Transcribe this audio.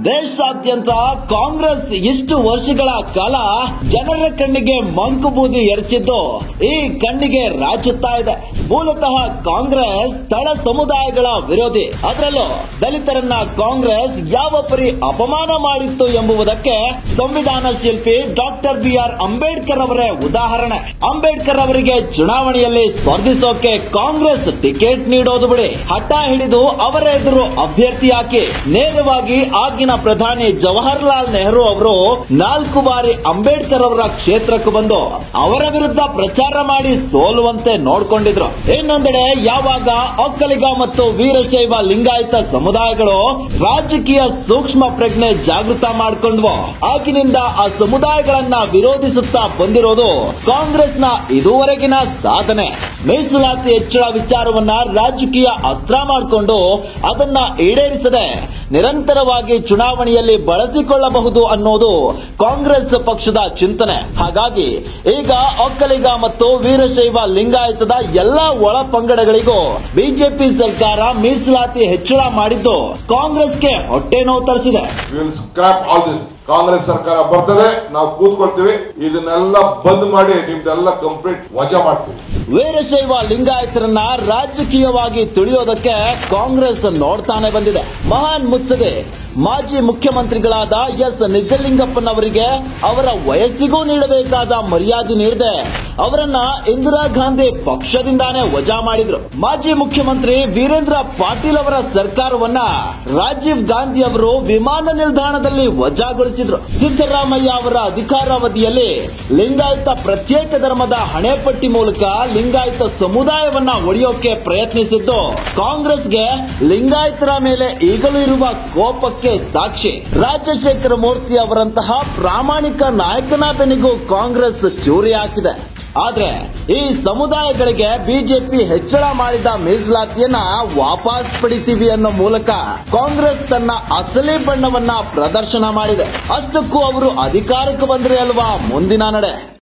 ದೇಶಾದ್ಯಂತ ಕಾಂಗ್ರೆಸ್ ಇಷ್ಟು ವರ್ಷಗಳ ಕಾಲ ಜನರ ಕಣ್ಣಿಗೆ ಮಂಕು ಬೂದಿ ಎರಚಿದ್ದು ಈ ಕಣ್ಣಿಗೆ ರಾಚುತ್ತಾ ಇದೆ ಮೂಲತಃ ಕಾಂಗ್ರೆಸ್ ತಳ ಸಮುದಾಯಗಳ ವಿರೋಧಿ ಅದರಲ್ಲೂ ದಲಿತರನ್ನ ಕಾಂಗ್ರೆಸ್ ಯಾವ ಪರಿ ಅಪಮಾನ ಮಾಡಿತ್ತು ಎಂಬುದಕ್ಕೆ ಸಂವಿಧಾನ ಶಿಲ್ಪಿ ಡಾಕ್ಟರ್ ಬಿ ಆರ್ ಅಂಬೇಡ್ಕರ್ ಅವರೇ ಉದಾಹರಣೆ ಅಂಬೇಡ್ಕರ್ ಅವರಿಗೆ ಚುನಾವಣೆಯಲ್ಲಿ ಸ್ಪರ್ಧಿಸೋಕೆ ಕಾಂಗ್ರೆಸ್ ಟಿಕೆಟ್ ನೀಡೋದು ಬಿಡಿ ಹಠ ಹಿಡಿದು ಅವರ ಎದುರು ಅಭ್ಯರ್ಥಿ ಹಾಕಿ ನೇರವಾಗಿ ಆಗಿನ ಪ್ರಧಾನಿ ಜವಾಹರ್ಲಾಲ್ ನೆಹರು ಅವರು ನಾಲ್ಕು ಬಾರಿ ಅಂಬೇಡ್ಕರ್ ಅವರ ಕ್ಷೇತ್ರಕ್ಕೆ ಬಂದು ಅವರ ವಿರುದ್ಧ ಪ್ರಚಾರ ಮಾಡಿ ಸೋಲುವಂತೆ ನೋಡ್ಕೊಂಡಿದ್ರು ಇನ್ನೊಂದೆಡೆ ಯಾವಾಗ ಒಕ್ಕಲಿಗ ಮತ್ತು ವೀರಶೈವ ಲಿಂಗಾಯತ ಸಮುದಾಯಗಳು ರಾಜಕೀಯ ಸೂಕ್ಷ್ಮ ಪ್ರಜ್ಞೆ ಜಾಗೃತ ಮಾಡಿಕೊಂಡ್ವೋ ಆಗಿನಿಂದ ಆ ಸಮುದಾಯಗಳನ್ನ ವಿರೋಧಿಸುತ್ತಾ ಬಂದಿರೋದು ಕಾಂಗ್ರೆಸ್ನ ಇದುವರೆಗಿನ ಸಾಧನೆ ಮೀಸಲಾತಿ ಹೆಚ್ಚಳ ವಿಚಾರವನ್ನ ರಾಜಕೀಯ ಅಸ್ತ್ರ ಮಾಡಿಕೊಂಡು ಅದನ್ನ ಈಡೇರಿಸದೆ ನಿರಂತರವಾಗಿ ಚುನಾವಣೆಯಲ್ಲಿ ಬಳಸಿಕೊಳ್ಳಬಹುದು ಅನ್ನೋದು ಕಾಂಗ್ರೆಸ್ ಪಕ್ಷದ ಚಿಂತನೆ ಹಾಗಾಗಿ ಈಗ ಒಕ್ಕಲಿಗ ಮತ್ತು ವೀರಶೈವ ಲಿಂಗಾಯತದ ಎಲ್ಲಾ ಒಳ ಪಂಗಡಗಳಿಗೂ ಬಿಜೆಪಿ ಸರ್ಕಾರ ಮೀಸಲಾತಿ ಹೆಚ್ಚಳ ಮಾಡಿದ್ದು ಕಾಂಗ್ರೆಸ್ಗೆ ಹೊಟ್ಟೆ ನೋವು ತರಿಸಿದೆ will scrap all this Congress ಸರ್ಕಾರ ಬರ್ತದೆ ನಾವು ಕೂತ್ಕೊಳ್ತೀವಿ ಇದನ್ನೆಲ್ಲ ಬಂದ್ ಮಾಡಿ ನಿಮ್ದೆಲ್ಲ ಕಂಪ್ಲೀಟ್ ವಜಾ ಮಾಡ್ತೀವಿ ವೀರಶೈವ ಲಿಂಗಾಯತರನ್ನ ರಾಜಕೀಯವಾಗಿ ತುಳಿಯೋದಕ್ಕೆ ಕಾಂಗ್ರೆಸ್ ನೋಡ್ತಾನೆ ಬಂದಿದೆ ಮಹಾನ್ ಮುತ್ಸದೆ ಮಾಜಿ ಮುಖ್ಯಮಂತ್ರಿಗಳಾದ ಎಸ್ ನಿಜಲಿಂಗಪ್ಪನವರಿಗೆ ಅವರ ವಯಸ್ಸಿಗೂ ನೀಡಬೇಕಾದ ಮರ್ಯಾದೆ ನೀಡದೆ ಅವರನ್ನ ಇಂದಿರಾ ಗಾಂಧಿ ಪಕ್ಷದಿಂದಾನೇ ವಜಾ ಮಾಡಿದ್ರು ಮಾಜಿ ಮುಖ್ಯಮಂತ್ರಿ ವೀರೇಂದ್ರ ಪಾಟೀಲ್ ಅವರ ಸರ್ಕಾರವನ್ನ ರಾಜೀವ್ ಗಾಂಧಿ ಅವರು ವಿಮಾನ ನಿಲ್ದಾಣದಲ್ಲಿ ವಜಾಗೊಳಿಸಿದ್ರು ಸಿದ್ದರಾಮಯ್ಯ ಅವರ ಅಧಿಕಾರಾವಧಿಯಲ್ಲಿ ಲಿಂಗಾಯತ ಪ್ರತ್ಯೇಕ ಧರ್ಮದ ಹಣೆಪಟ್ಟಿ ಮೂಲಕ ಲಿಂಗಾಯತ ಸಮುದಾಯವನ್ನ ಒಡೆಯೋಕೆ ಪ್ರಯತ್ನಿಸಿದ್ದು ಕಾಂಗ್ರೆಸ್ಗೆ ಲಿಂಗಾಯತರ ಮೇಲೆ ಈಗಲೂ ಇರುವ ಕೋಪಕ್ಕೆ ಸಾಕ್ಷಿ ರಾಜಶೇಖರ ಮೂರ್ತಿ ಅವರಂತಹ ಪ್ರಾಮಾಣಿಕ ನಾಯಕನ ಬೆನ್ನಿಗೂ ಕಾಂಗ್ರೆಸ್ ಚೂರಿ ಹಾಕಿದೆ ಆದ್ರೆ ಈ ಸಮುದಾಯಗಳಿಗೆ ಬಿಜೆಪಿ ಹೆಚ್ಚಳ ಮಾಡಿದ ಮೀಸಲಾತಿಯನ್ನ ವಾಪಸ್ ಪಡಿತೀವಿ ಅನ್ನೋ ಮೂಲಕ ಕಾಂಗ್ರೆಸ್ ತನ್ನ ಅಸಲಿ ಬಣ್ಣವನ್ನ ಪ್ರದರ್ಶನ ಮಾಡಿದೆ ಅಷ್ಟಕ್ಕೂ ಅವರು ಅಧಿಕಾರಕ್ಕೆ ಬಂದ್ರೆ ಅಲ್ವಾ ಮುಂದಿನ ನಡೆ